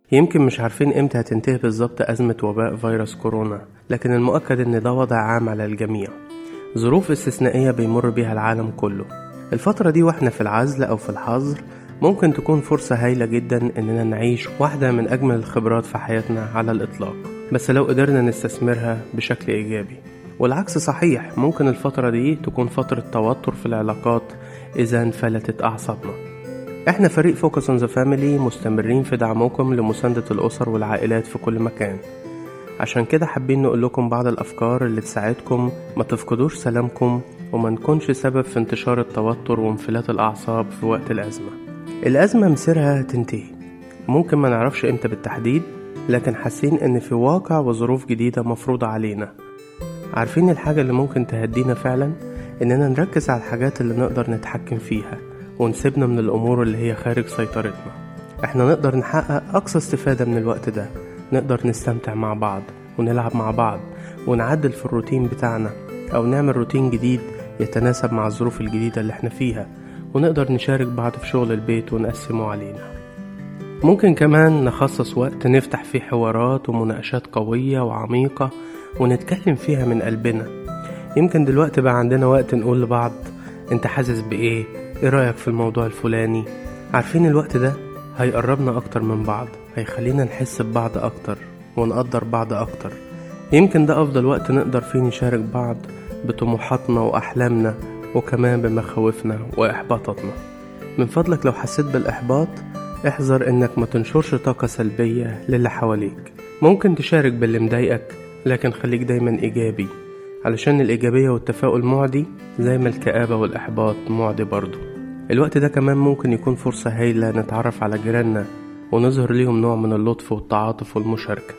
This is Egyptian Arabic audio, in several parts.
يمكن مش عارفين امتى هتنتهي بالظبط أزمة وباء فيروس كورونا لكن المؤكد ان ده وضع عام على الجميع ظروف استثنائية بيمر بيها العالم كله الفترة دي واحنا في العزل أو في الحظر ممكن تكون فرصة هايلة جدا إننا نعيش واحدة من أجمل الخبرات في حياتنا على الإطلاق بس لو قدرنا نستثمرها بشكل إيجابي والعكس صحيح ممكن الفترة دي تكون فترة توتر في العلاقات إذا انفلتت أعصابنا احنا فريق فوكس اون ذا فاميلي مستمرين في دعمكم لمساندة الأسر والعائلات في كل مكان عشان كده حابين نقول لكم بعض الأفكار اللي تساعدكم ما تفقدوش سلامكم وما نكونش سبب في انتشار التوتر وانفلات الأعصاب في وقت الأزمة الأزمة مصيرها تنتهي ممكن ما نعرفش امتى بالتحديد لكن حاسين ان في واقع وظروف جديدة مفروضة علينا عارفين الحاجة اللي ممكن تهدينا فعلا اننا نركز على الحاجات اللي نقدر نتحكم فيها ونسيبنا من الامور اللي هي خارج سيطرتنا احنا نقدر نحقق اقصى استفادة من الوقت ده نقدر نستمتع مع بعض ونلعب مع بعض ونعدل في الروتين بتاعنا او نعمل روتين جديد يتناسب مع الظروف الجديدة اللي احنا فيها ونقدر نشارك بعض في شغل البيت ونقسمه علينا ممكن كمان نخصص وقت نفتح فيه حوارات ومناقشات قوية وعميقة ونتكلم فيها من قلبنا يمكن دلوقتي بقى عندنا وقت نقول لبعض انت حاسس بايه ايه رأيك في الموضوع الفلاني عارفين الوقت ده هيقربنا اكتر من بعض هيخلينا نحس ببعض اكتر ونقدر بعض اكتر يمكن ده افضل وقت نقدر فيه نشارك بعض بطموحاتنا واحلامنا وكمان بمخاوفنا واحباطاتنا من فضلك لو حسيت بالاحباط احذر انك ما تنشرش طاقة سلبية للي حواليك ممكن تشارك باللي مضايقك لكن خليك دايما ايجابي علشان الايجابية والتفاؤل معدي زي ما الكآبة والاحباط معدي برضه الوقت ده كمان ممكن يكون فرصة هايلة نتعرف على جيراننا ونظهر ليهم نوع من اللطف والتعاطف والمشاركة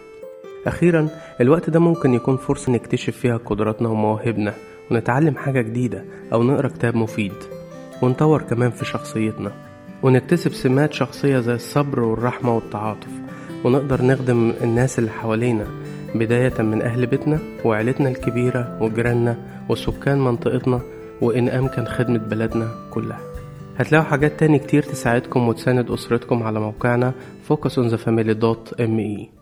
أخيرا الوقت ده ممكن يكون فرصة نكتشف فيها قدراتنا ومواهبنا ونتعلم حاجة جديدة أو نقرأ كتاب مفيد ونطور كمان في شخصيتنا ونكتسب سمات شخصية زي الصبر والرحمة والتعاطف ونقدر نخدم الناس اللي حوالينا بداية من أهل بيتنا وعيلتنا الكبيرة وجيراننا وسكان منطقتنا وإن أمكن خدمة بلدنا كلها هتلاقوا حاجات تاني كتير تساعدكم وتساند أسرتكم على موقعنا focusonthefamily.me